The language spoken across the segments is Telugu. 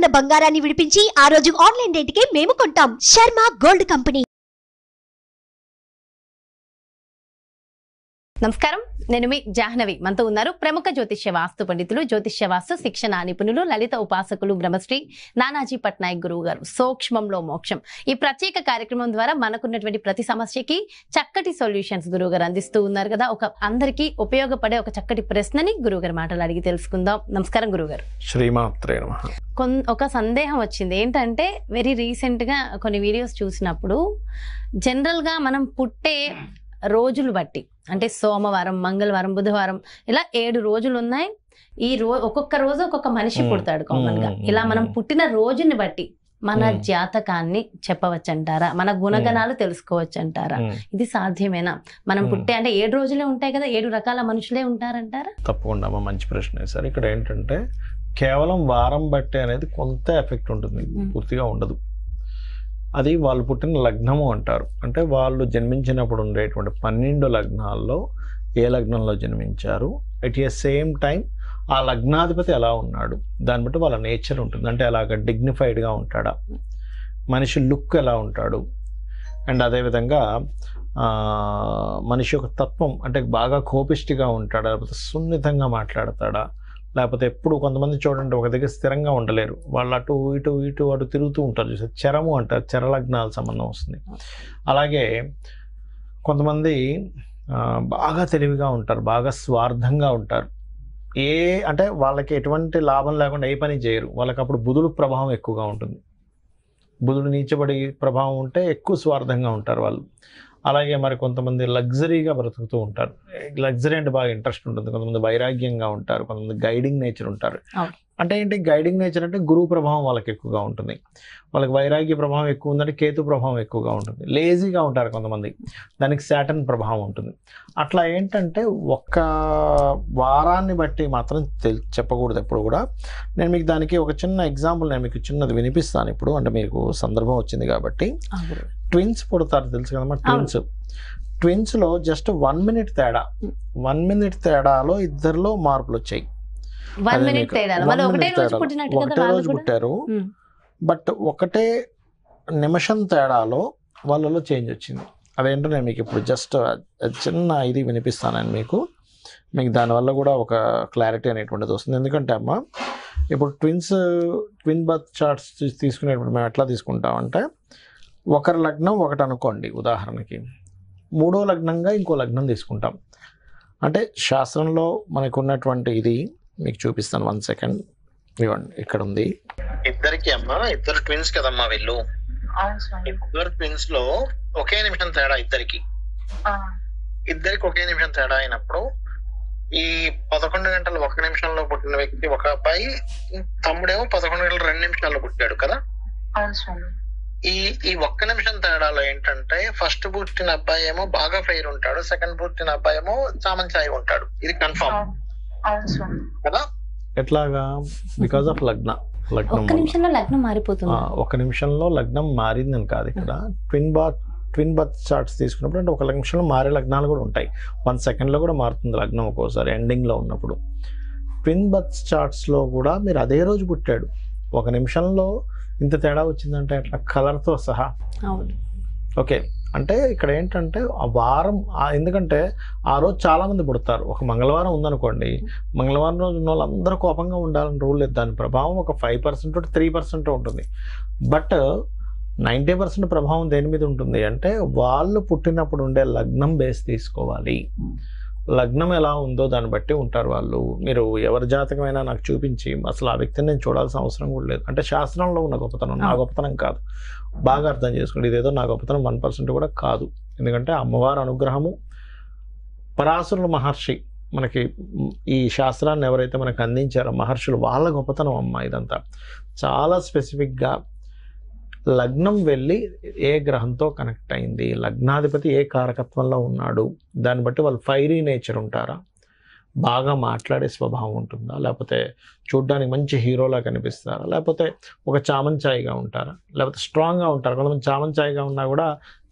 ఉన్న బంగారాన్ని విడిపించి ఆ రోజు ఆన్లైన్ రేటుకే మేము కొంటాం శర్మ గోల్డ్ కంపెనీ నమస్కారం నేను మీ జాహ్నవి మనతో ఉన్నారు ప్రముఖ జ్యోతిష్య వాస్తు పండితులు జ్యోతిష్య వాస్తు శిక్షణ నిపుణులు లలిత ఉపాసకులు బ్రహ్మశ్రీ నానాజీ పట్నాయక్ గురువు గారు సూక్ష్మంలో మోక్షం ఈ ప్రత్యేక కార్యక్రమం ద్వారా మనకున్నటువంటి ప్రతి సమస్యకి చక్కటి సొల్యూషన్స్ గురువు గారు అందిస్తూ ఉన్నారు కదా ఒక అందరికీ ఉపయోగపడే ఒక చక్కటి ప్రశ్నని గురువు గారు మాటలు అడిగి తెలుసుకుందాం నమస్కారం గురువు గారు శ్రీమాత్రే నమ కొన్ ఒక సందేహం వచ్చింది ఏంటంటే వెరీ రీసెంట్గా కొన్ని వీడియోస్ చూసినప్పుడు జనరల్గా మనం పుట్టే రోజులు బట్టి అంటే సోమవారం మంగళవారం బుధవారం ఇలా ఏడు రోజులు ఉన్నాయి ఈ రో ఒక్కొక్క రోజు ఒక్కొక్క మనిషి మ్మ్. పుడతాడు కామన్ గా మ్మ్. ఇలా మనం పుట్టిన రోజుని బట్టి మన మ్మ్. జాతకాన్ని చెప్పవచ్చంటారా మన గుణగణాలు తెలుసుకోవచ్చంటారా ఇది సాధ్యమేనా మనం మ్మ్. పుట్టే అంటే ఏడు రోజులే ఉంటాయి కదా ఏడు రకాల మనుషులే ఉంటారంటారా తప్పకుండా అమ్మ మంచి ప్రశ్న సార్ ఇక్కడ ఏంటంటే కేవలం వారం బట్టే అనేది కొంత ఎఫెక్ట్ ఉంటుంది మ్మ్. పూర్తిగా ఉండదు అది వాళ్ళు పుట్టిన లగ్నము అంటారు అంటే వాళ్ళు జన్మించినప్పుడు ఉండేటువంటి పన్నెండు లగ్నాల్లో ఏ లగ్నంలో జన్మించారు ఎట్ ఏ సేమ్ టైం ఆ లగ్నాధిపతి ఎలా ఉన్నాడు దాన్ని బట్టి వాళ్ళ నేచర్ ఉంటుంది అంటే అలాగ డిగ్నిఫైడ్గా ఉంటాడా మనిషి లుక్ ఎలా ఉంటాడు అండ్ అదేవిధంగా ఆ, మనిషి యొక్క తత్వం అంటే బాగా కోపిష్టిగా ఉంటాడా లేకపోతే సున్నితంగా మాట్లాడతాడా లేకపోతే ఎప్పుడు కొంతమంది చూడండి ఒక దగ్గర స్థిరంగా ఉండలేరు వాళ్ళు అటు ఇటు ఇటు అటు తిరుగుతూ ఉంటారు చూసారు చరము అంటారు చరలగ్నాల సంబంధం వస్తుంది అలాగే కొంతమంది ఆ, బాగా తెలివిగా ఉంటారు బాగా స్వార్థంగా ఉంటారు ఏ అంటే వాళ్ళకి ఎటువంటి లాభం లేకుండా ఏ పని చేయరు వాళ్ళకి అప్పుడు బుధుడు ప్రభావం ఎక్కువగా ఉంటుంది బుధుడు నీచబడి ప్రభావం ఉంటే ఎక్కువ స్వార్థంగా ఉంటారు వాళ్ళు అలాగే మరి కొంతమంది లగ్జరీగా బ్రతుకుతూ ఉంటారు లగ్జరీ అంటే బాగా ఇంట్రెస్ట్ ఉంటుంది కొంతమంది వైరాగ్యంగా ఉంటారు కొంతమంది గైడింగ్ నేచర్ ఉంటారు అవును. అంటే ఏంటి గైడింగ్ నేచర్ అంటే గురువు ప్రభావం వాళ్ళకి ఎక్కువగా ఉంటుంది వాళ్ళకి వైరాగ్య ప్రభావం ఎక్కువ ఉందంటే కేతు ప్రభావం ఎక్కువగా ఉంటుంది లేజీగా ఉంటారు కొంతమంది దానికి శాటన్ ప్రభావం ఉంటుంది అట్లా ఏంటంటే ఒక్క వారాన్ని బట్టి మాత్రం తెల్ చెప్పకూడదు ఎప్పుడు కూడా నేను మీకు దానికి ఒక చిన్న ఎగ్జాంపుల్ నేను మీకు చిన్నది వినిపిస్తాను ఇప్పుడు అంటే మీకు సందర్భం వచ్చింది కాబట్టి ఆ గురువు. ట్విన్స్ పుడతారు తెలుసు కదమ్మా ట్విన్స్ ట్విన్స్ లో జస్ట్ వన్ మినిట్ తేడా Mm. వన్ మినిట్ తేడాలో ఇద్దరిలో మార్పులు వచ్చాయి వన్ అదే మినిట్ మీకు తేడా one మరి ఒకటే minute రోజు తేడాలో. పుట్టినట్టు కదా ఒకటే వాళ్ళు రోజు కూడా పుట్టారు మ్మ్. బట్ ఒకటే నిమిషం తేడాలో వాళ్ళలో చేంజ్ వచ్చింది అదేంటో నేను మీకు ఇప్పుడు జస్ట్ చిన్న ఇది వినిపిస్తాను నేను మీకు మీకు దానివల్ల కూడా ఒక క్లారిటీ అనేటువంటిది వస్తుంది ఎందుకంటే అమ్మ ఇప్పుడు ట్విన్స్ ట్విన్ బర్త్ చార్ట్స్ తీసుకునేటప్పుడు మేము ఎట్లా తీసుకుంటామంటే ఒకరి లగ్నం ఒకటి అనుకోండి ఉదాహరణకి మూడో లగ్నంగా ఇంకో లగ్నం తీసుకుంటాం అంటే శాస్త్రంలో మనకు ఉన్నటువంటి ఇది మీకు చూపిస్తాను వన్ సెకండ్ ఇవ్వండి ఇక్కడ ఉంది ఇద్దరికి అమ్మా ఇద్దరు ట్విన్స్ కదమ్మా వీళ్ళు అవును స్వామి ఇద్దరు ట్విన్స్ లో ఒకే నిమిషం తేడా ఇద్దరికి ఆ, ఇద్దరికి ఒకే నిమిషం తేడా అయినప్పుడు ఈ పదకొండు గంటలు ఒక నిమిషంలో పుట్టిన వ్యక్తి ఒక అబ్బాయి తమ్ముడేమో పదకొండు గంటలు రెండు నిమిషాల్లో పుట్టాడు కదా అవును స్వామి ఈ ఈ ఒక్క నిమిషం తేడాలో ఏంటంటే ఫస్ట్ పుట్టిన అబ్బాయి ఏమో బాగా ఫెయిర్ ఉంటాడు సెకండ్ పుట్టిన అబ్బాయి ఏమో చామంచాయి ఉంటాడు ఇది కన్ఫర్మ్ అవును అవును స్వామి కదా ఎట్లాగా బికాస్ ఆఫ్ లగ్న లగ్నం ఒక్క నిమిషంలో లగ్నం మారిపోతుంది ఆ, ఒక నిమిషంలో లగ్నం మారిందని కాదు ఇక్కడ twin bath twin birth charts తీసుకున్నప్పుడు అంటే ఒక నిమిషంలో మారే లగ్నాలు కూడా ఉంటాయి వన్ సెకండ్లో కూడా మారుతుంది లగ్నం ఒక్కోసారి ఎండింగ్లో ఉన్నప్పుడు ట్విన్ బర్త్ చార్ట్స్లో కూడా మీరు అదే రోజు పుట్టాడు ఒక నిమిషంలో ఇంత తేడా వచ్చిందంటే అట్లా కలర్తో సహా అవును ఓకే అంటే ఇక్కడ ఏంటంటే ఆ వారం ఆ- ఎందుకంటే ఆ రోజు చాలా మంది పుడతారు ఒక మంగళవారం ఉందనుకోండి మంగళవారం రోజు ఉన్న వాళ్ళందరూ కోపంగా ఉండాలని రూల్ లేదు దాని ప్రభావం ఒక ఫైవ్ పర్సెంట్ త్రీ పర్సెంట్ ఉంటుంది బట్ నైంటీ పర్సెంట్ ప్రభావం దేని మీద ఉంటుంది అంటే వాళ్ళు పుట్టినప్పుడు ఉండే లగ్నం బేస్ తీసుకోవాలి లగ్నం ఎలా ఉందో దాన్ని బట్టి ఉంటారు వాళ్ళు మీరు ఎవరి జాతకమైనా నాకు చూపించి అసలు ఆ వ్యక్తిని నేను చూడాల్సిన అవసరం కూడా లేదు అంటే శాస్త్రంలో ఉన్న గొప్పతనం నా గొప్పతనం కాదు బాగా అర్థం చేసుకోండి ఇదేదో నా గొప్పతనం వన్ పర్సెంట్ కూడా కాదు ఎందుకంటే అమ్మవారి అనుగ్రహము పరాశరుల మహర్షి మనకి ఈ శాస్త్రాన్ని ఎవరైతే మనకు అందించారో మహర్షులు వాళ్ళ గొప్పతనం అమ్మ ఇదంతా చాలా స్పెసిఫిక్గా లగ్నం వెళ్ళి ఏ గ్రహంతో కనెక్ట్ అయింది లగ్నాధిపతి ఏ కారకత్వంలో ఉన్నాడు దాన్ని బట్టి వాళ్ళు ఫైరీ నేచర్ ఉంటారా బాగా మాట్లాడే స్వభావం ఉంటుందా లేకపోతే చూడ్డానికి మంచి హీరోలా కనిపిస్తారా లేకపోతే ఒక చామంచాయిగా ఉంటారా లేకపోతే స్ట్రాంగ్గా ఉంటారు కొంతమంది చామంచాయిగా ఉన్నా కూడా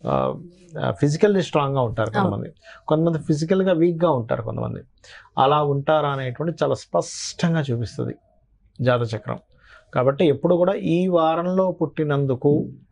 ఫిజికల్లీ స్ట్రాంగ్గా ఉంటారు కొంతమంది కొంతమంది ఫిజికల్గా వీక్గా ఉంటారు కొంతమంది అలా ఉంటారా అనేటువంటి చాలా స్పష్టంగా చూపిస్తుంది జాతచక్రం కాబట్టి ఎప్పుడు కూడా ఈ వారంలో పుట్టినందుకు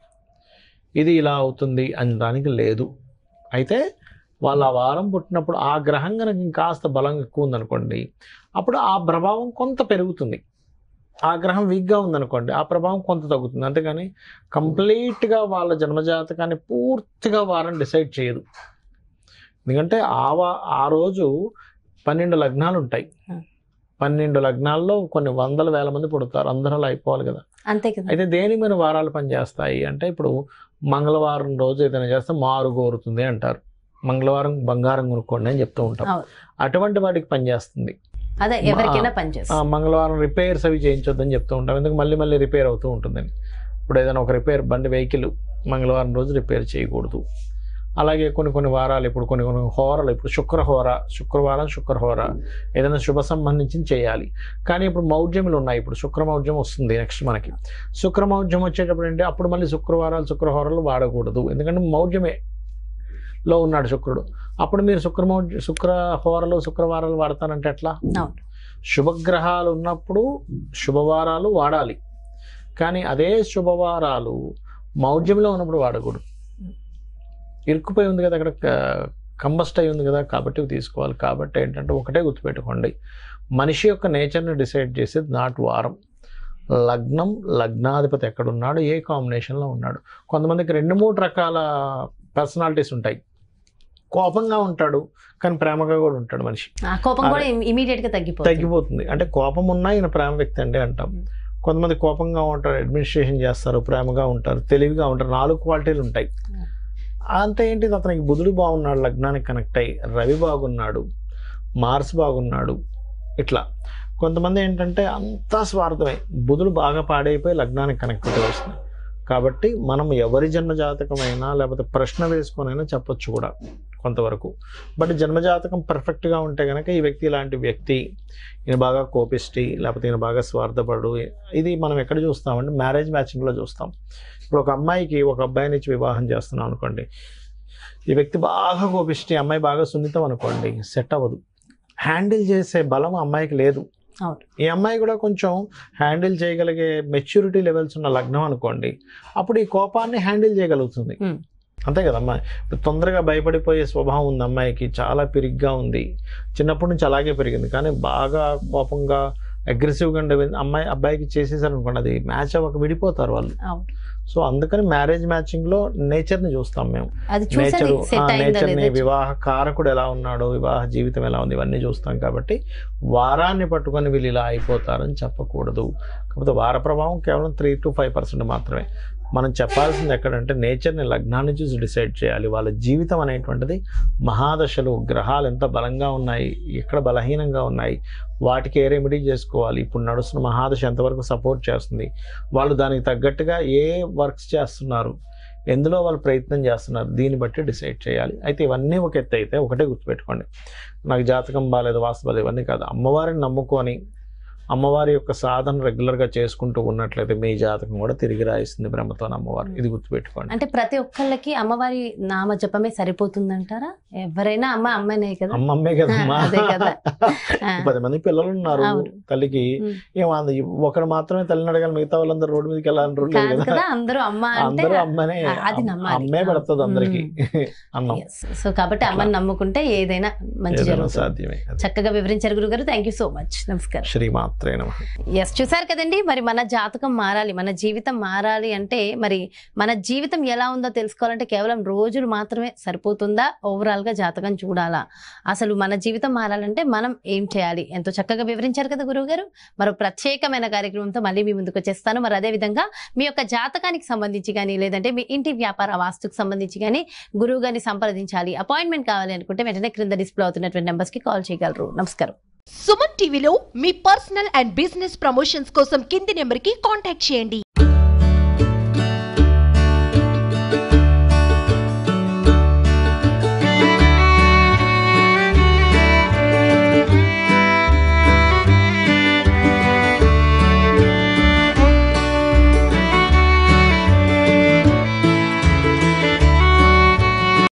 ఇది ఇలా అవుతుంది అని దానికి లేదు అయితే వాళ్ళు ఆ వారం పుట్టినప్పుడు ఆ గ్రహం కనుక ఇంకాస్త బలం ఎక్కువ ఉందనుకోండి అప్పుడు ఆ ప్రభావం కొంత పెరుగుతుంది ఆ గ్రహం వీక్గా ఉందనుకోండి ఆ ప్రభావం కొంత తగ్గుతుంది అంతేగాని కంప్లీట్గా వాళ్ళ జన్మజాతకాన్ని పూర్తిగా వారం డిసైడ్ చేయదు ఎందుకంటే ఆ వా ఆ రోజు పన్నెండు లగ్నాలు ఉంటాయి Hmm. పన్నెండు లగ్నాల్లో కొన్ని వందల వేల మంది పుడతారు అందరూ అలా అయిపోవాలి కదా అంతే కదా అయితే దేని మీద వారాలు పనిచేస్తాయి అంటే ఇప్పుడు మంగళవారం రోజు ఏదైనా చేస్తే మారు కోరుతుంది అంటారు మంగళవారం బంగారం కొనుక్కోండి అని చెప్తూ ఉంటాం అవును. అటువంటి వాటికి పనిచేస్తుంది అదే ఎవరికైనా ఆ, పనిచేస్తుంది మంగళవారం రిపేర్స్ అవి చేయించొద్దని చెప్తూ ఉంటాం ఎందుకు మళ్ళీ మళ్ళీ రిపేర్ అవుతూ ఉంటుందని ఇప్పుడు ఏదైనా ఒక రిపేర్ బండి వెహికల్ మంగళవారం రోజు రిపేర్ చేయకూడదు అలాగే కొన్ని కొన్ని వారాలు ఇప్పుడు కొన్ని కొన్ని హోరాలు ఇప్పుడు శుక్రహోర శుక్రవారం శుక్రహోర ఏదైనా శుభ సంబంధించింది చేయాలి కానీ ఇప్పుడు మౌఢ్యములు ఉన్నాయి ఇప్పుడు శుక్రమౌఢ్యం వస్తుంది నెక్స్ట్ మనకి శుక్రమౌఢ్యం వచ్చేటప్పుడు ఏంటి అప్పుడు మళ్ళీ శుక్రవారాలు శుక్రహోరాలు వాడకూడదు ఎందుకంటే మౌఢ్యమే లో ఉన్నాడు శుక్రుడు అప్పుడు మీరు శుక్రమౌఢ్య శుక్రహోరలు శుక్రవారాలు వాడతానంటే ఎట్లా అవును శుభగ్రహాలు ఉన్నప్పుడు శుభవారాలు వాడాలి కానీ అదే శుభవారాలు మౌఢ్యంలో ఉన్నప్పుడు వాడకూడదు ఇరుక్కుపోయి ఉంది కదా అక్కడ కంబస్ట్ అయి ఉంది కదా కాబట్టి ఇవి తీసుకోవాలి కాబట్టి ఏంటంటే ఒకటే గుర్తుపెట్టుకోండి మనిషి యొక్క నేచర్ని డిసైడ్ చేసేది నాటు వారం లగ్నం లగ్నాధిపతి ఎక్కడున్నాడు ఏ కాంబినేషన్లో ఉన్నాడు కొంతమందికి రెండు మూడు రకాల పర్సనాలిటీస్ ఉంటాయి కోపంగా ఉంటాడు కానీ ప్రేమగా కూడా ఉంటాడు మనిషి ఆ కోపం కూడా ఇమీడియట్ గా తగ్గిపోతుంది తగ్గిపోతుంది అంటే కోపం ఉన్నా ఈయన ప్రేమ వ్యక్తి అండి అంటాం కొంతమంది కోపంగా ఉంటారు అడ్మినిస్ట్రేషన్ చేస్తారు ప్రేమగా ఉంటారు తెలివిగా ఉంటారు నాలుగు క్వాలిటీలు ఉంటాయి అంతే ఏంటి అతనికి బుధుడు బాగున్నాడు లగ్నానికి కనెక్ట్ అయ్యి రవి బాగున్నాడు మార్స్ బాగున్నాడు ఇట్లా కొంతమంది ఏంటంటే అంతా స్వార్థమే బుధుడు బాగా పాడైపోయి లగ్నానికి కనెక్ట్ వస్తుంది కాబట్టి మనం ఎవరి జన్మ జాతకమైనా లేకపోతే ప్రశ్న వేసుకొనైనా చెప్పొచ్చు కూడా కొంతవరకు బట్ జన్మజాతకం పర్ఫెక్ట్గా ఉంటే కనుక ఈ వ్యక్తి ఇలాంటి వ్యక్తి ఈయన బాగా కోపిష్టి లేకపోతే ఈయన బాగా స్వార్థపడు ఇది మనం ఎక్కడ చూస్తామంటే మ్యారేజ్ మ్యాచింగ్లో చూస్తాం ఇప్పుడు ఒక అమ్మాయికి ఒక అబ్బాయిని ఇచ్చి వివాహం చేస్తున్నాం అనుకోండి ఈ వ్యక్తి బాగా కోపిష్టి అమ్మాయి బాగా సున్నితం అనుకోండి సెట్ అవ్వదు హ్యాండిల్ చేసే బలం అమ్మాయికి లేదు అవును. ఈ అమ్మాయి కూడా కొంచెం హ్యాండిల్ చేయగలిగే మెచ్యూరిటీ లెవెల్స్ ఉన్న లగ్నం అనుకోండి అప్పుడు ఈ కోపాన్ని హ్యాండిల్ చేయగలుగుతుంది Hmm. అంతే కదా అమ్మాయి ఇప్పుడు తొందరగా భయపడిపోయే స్వభావం ఉంది అమ్మాయికి చాలా పిరిగ్గా ఉంది చిన్నప్పటి నుంచి అలాగే పెరిగింది కానీ బాగా కోపంగా అగ్రెసివ్గా ఉండే అమ్మాయి అబ్బాయికి చేసేసారు అనుకోండి అది మ్యాచ్ అవ్వక విడిపోతారు వాళ్ళు అవును సో అందుకని మ్యారేజ్ మ్యాచింగ్లో నేచర్ని చూస్తాం మేము అది చూసేది నేచరు సెట్ అయిందా నేచర్ని లేదా వివాహ కారకుడు ఎలా ఉన్నాడు వివాహ జీవితం ఎలా ఉంది ఇవన్నీ చూస్తాం కాబట్టి వారాన్ని పట్టుకొని వీళ్ళు ఇలా అయిపోతారని చెప్పకూడదు కాకపోతే వార ప్రభావం కేవలం త్రీ టు ఫైవ్ పర్సెంట్ మాత్రమే మనం చెప్పాల్సింది ఎక్కడంటే నేచర్ని లగ్నాన్ని చూసి డిసైడ్ చేయాలి వాళ్ళ జీవితం అనేటువంటిది మహాదశలు గ్రహాలు ఎంత బలంగా ఉన్నాయి ఎక్కడ బలహీనంగా ఉన్నాయి వాటికి ఏ రెమెడీ చేసుకోవాలి ఇప్పుడు నడుస్తున్న మహాదశ ఎంతవరకు సపోర్ట్ చేస్తుంది వాళ్ళు దానికి తగ్గట్టుగా ఏ వర్క్స్ చేస్తున్నారు ఎందులో వాళ్ళు ప్రయత్నం చేస్తున్నారు దీన్ని బట్టి డిసైడ్ చేయాలి అయితే ఇవన్నీ ఒక ఎత్తు అయితే ఒకటే గుర్తుపెట్టుకోండి నాకు జాతకం బాగాలేదు వాస్తు బాగాలేదు ఇవన్నీ కాదు అమ్మవారిని నమ్ముకొని అమ్మవారి యొక్క సాధన రెగ్యులర్గా చేసుకుంటూ ఉన్నట్లయితే మీ జాతకం కూడా తిరిగి రాయిస్తుంది బ్రహ్మతో అమ్మవారు ఇది గుర్తుపెట్టుకోండి అంటే ప్రతి ఒక్కళ్ళకి అమ్మవారి నామ జపమే సరిపోతుందంటారా ఎవరైనా అమ్మ అమ్మనే కదా అమ్మమ్మే కదమ్మా అదే కదా. ఆ. పది మంది పిల్లలు ఉన్నారు అవును. తల్లికి ఉమ్. ఏమంది ఒకరు మాత్రమే తల్లిని అడగాలి మిగతా వాళ్ళందరూ రోడ్డు మీదకి వెళ్ళాలని రూల్ లేదు కాదు కదా కదా అందరూ అమ్మ అంటే అందరూ అమ్మనే ఆ, అది నమ్మాలి. అమ్మే పెడుతుంది అందరికి అన్నం Yes. సో కాబట్టి అమ్మని నమ్ముకుంటే ఏదైనా మంచి ఏదైనా జరుగుతుంది సాధ్యమే చక్కగా వివరించారు గురుగారు థ్యాంక్ యూ సో మచ్ నమస్కారం శ్రీమాత్రే నమ ఎస్ చూసారు కదండి మరి మన జాతకం మారాలి మన జీవితం మారాలి అంటే మరి మన జీవితం ఎలా ఉందో తెలుసుకోవాలంటే కేవలం రోజులు మాత్రమే సరిపోతుందా ఓవరాల్ గా జాతకం చూడాలా అసలు మన జీవితం మారాలంటే మనం ఏం చేయాలి ఎంతో చక్కగా వివరించారు కదా గురువు గారు మరో ప్రత్యేకమైన కార్యక్రమంతో మళ్ళీ మీ ముందుకు వచ్చేస్తాను మరి అదే విధంగా మీ యొక్క జాతకానికి సంబంధించి కానీ లేదంటే మీ ఇంటి వ్యాపార వాస్తుకు సంబంధించి కానీ గురువు గారిని సంప్రదించాలి అపాయింట్మెంట్ కావాలి అనుకుంటే వెంటనే క్రింద డిస్ప్లే అవుతున్నటువంటి నెంబర్స్ కి కాల్ చేయగలరు నమస్కారం సుమన్ టీవీలో మీ పర్సనల్ అండ్ బిజినెస్ ప్రమోషన్స్ కోసం కింది నెంబర్కి కాంటాక్ట్ చేయండి